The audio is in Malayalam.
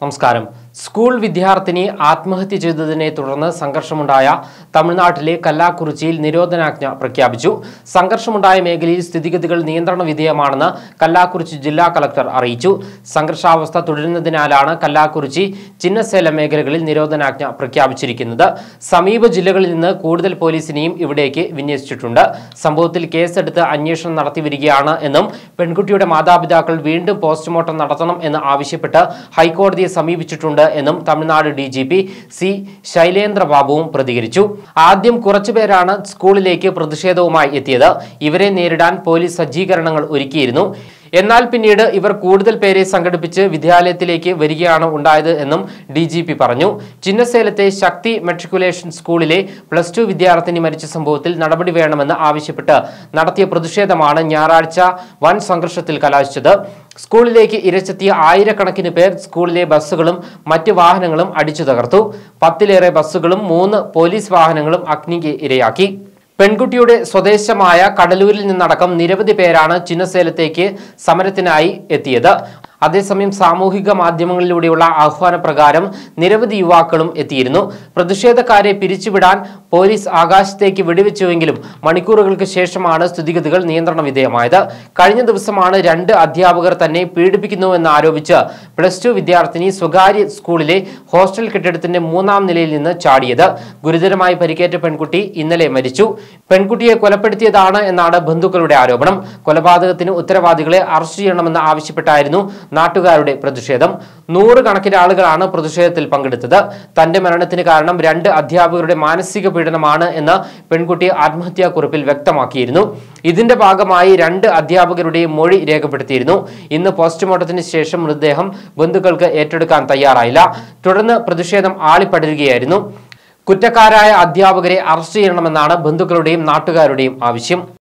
നമസ്കാരം സ്കൂൾ വിദ്യാർത്ഥിനി ആത്മഹത്യ ചെയ്തതിനെ തുടർന്ന് സംഘർഷമുണ്ടായ തമിഴ്നാട്ടിലെ കല്ലാക്കുറിച്ചിയിൽ നിരോധനാജ്ഞ പ്രഖ്യാപിച്ചു സംഘർഷമുണ്ടായ മേഖലയിൽ സ്ഥിതിഗതികൾ നിയന്ത്രണ വിധേയമാണെന്ന് കല്ലാക്കുറിച്ചി ജില്ലാ കളക്ടർ അറിയിച്ചു സംഘർഷാവസ്ഥ തുടരുന്നതിനാലാണ് കല്ലാക്കുറിച്ചി ചിന്നസേലം മേഖലകളിൽ നിരോധനാജ്ഞ പ്രഖ്യാപിച്ചിരിക്കുന്നത് സമീപ ജില്ലകളിൽ നിന്ന് കൂടുതൽ പോലീസിനെയും ഇവിടേക്ക് വിന്യസിച്ചിട്ടുണ്ട് സംഭവത്തിൽ കേസെടുത്ത് അന്വേഷണം നടത്തി വരികയാണ് എന്നും പെൺകുട്ടിയുടെ മാതാപിതാക്കൾ വീണ്ടും പോസ്റ്റ്മോർട്ടം നടത്തണം എന്ന് ആവശ്യപ്പെട്ട് ഹൈക്കോടതിയെ സമീപിച്ചിട്ടുണ്ട് എന്നും Tamil Nadu D G P C Sylendra ബാബുവും പ്രതികരിച്ചു ആദ്യം കുറച്ചുപേരാണ് സ്കൂളിലേക്ക് പ്രതിഷേധവുമായി എത്തിയത് ഇവരെ നേരിടാൻ പോലീസ് സജ്ജീകരണങ്ങൾ ഒരുക്കിയിരുന്നു എന്നാൽ പിന്നീട് ഇവർ കൂടുതൽ പേരെ സംഘടിപ്പിച്ച് വിദ്യാലയത്തിലേക്ക് വരികയാണ് ഉണ്ടായത് എന്നും ഡി ജി പി പറഞ്ഞു ചിന്നസേലത്തെ ശക്തി മെട്രിക്കുലേഷൻ സ്കൂളിലെ പ്ലസ് ടു വിദ്യാർത്ഥിനി മരിച്ച സംഭവത്തിൽ നടപടി വേണമെന്ന് ആവശ്യപ്പെട്ട് നടത്തിയ പ്രതിഷേധമാണ് ഞായറാഴ്ച വൻ സംഘർഷത്തിൽ കലാശിച്ചത് സ്കൂളിലേക്ക് ഇരച്ചെത്തിയ ആയിരക്കണക്കിന് പേർ സ്കൂളിലെ ബസ്സുകളും മറ്റ് വാഹനങ്ങളും അടിച്ചു തകർത്തു പത്തിലേറെ ബസ്സുകളും മൂന്ന് പോലീസ് വാഹനങ്ങളും അഗ്നിക്ക് ഇരയാക്കി പെൺകുട്ടിയുടെ സ്വദേശമായ കടലൂരിൽ നിന്നടക്കം നിരവധി പേരാണ് ചിന്നസേലത്തേക്ക് സമരത്തിനായി എത്തിയത് അതേസമയം സാമൂഹിക മാധ്യമങ്ങളിലൂടെയുള്ള ആഹ്വാനപ്രകാരം നിരവധി യുവാക്കളും എത്തിയിരുന്നു പ്രതിഷേധക്കാരെ പിരിച്ചുവിടാൻ പോലീസ് ആകാശത്തേക്ക് വെടിവെച്ചുവെങ്കിലും മണിക്കൂറുകൾക്ക് ശേഷമാണ് സ്ഥിതിഗതികൾ നിയന്ത്രണ വിധേയമായത് കഴിഞ്ഞ ദിവസമാണ് രണ്ട് അധ്യാപകർ തന്നെ പീഡിപ്പിക്കുന്നുവെന്ന് ആരോപിച്ച് പ്ലസ് ടു വിദ്യാർത്ഥിനി സ്വകാര്യ സ്കൂളിലെ ഹോസ്റ്റൽ കെട്ടിടത്തിന്റെ മൂന്നാം നിലയിൽ നിന്ന് ചാടിയത് ഗുരുതരമായി പരിക്കേറ്റ പെൺകുട്ടി ഇന്നലെ മരിച്ചു പെൺകുട്ടിയെ കൊലപ്പെടുത്തിയതാണ് എന്നാണ് ബന്ധുക്കളുടെ ആരോപണം കൊലപാതകത്തിന് ഉത്തരവാദികളെ അറസ്റ്റ് ചെയ്യണമെന്ന് ആവശ്യപ്പെട്ടായിരുന്നു നാട്ടുകാരുടെ പ്രതിഷേധം നൂറുകണക്കിന് ആളുകളാണ് പ്രതിഷേധത്തിൽ പങ്കെടുത്തത് തന്റെ മരണത്തിന് കാരണം രണ്ട് അധ്യാപകരുടെ മാനസിക പീഡനമാണ് എന്ന് പെൺകുട്ടി ആത്മഹത്യാക്കുറിപ്പിൽ വ്യക്തമാക്കിയിരുന്നു ഇതിന്റെ ഭാഗമായി രണ്ട് അധ്യാപകരുടെയും മൊഴി രേഖപ്പെടുത്തിയിരുന്നു ഇന്ന് പോസ്റ്റ്മോർട്ടത്തിന് ശേഷം മൃതദേഹം ബന്ധുക്കൾക്ക് ഏറ്റെടുക്കാൻ തയ്യാറായില്ല തുടർന്ന് പ്രതിഷേധം ആളിപ്പടരുകയായിരുന്നു കുറ്റക്കാരായ അധ്യാപകരെ അറസ്റ്റ് ചെയ്യണമെന്നാണ് ബന്ധുക്കളുടെയും നാട്ടുകാരുടെയും ആവശ്യം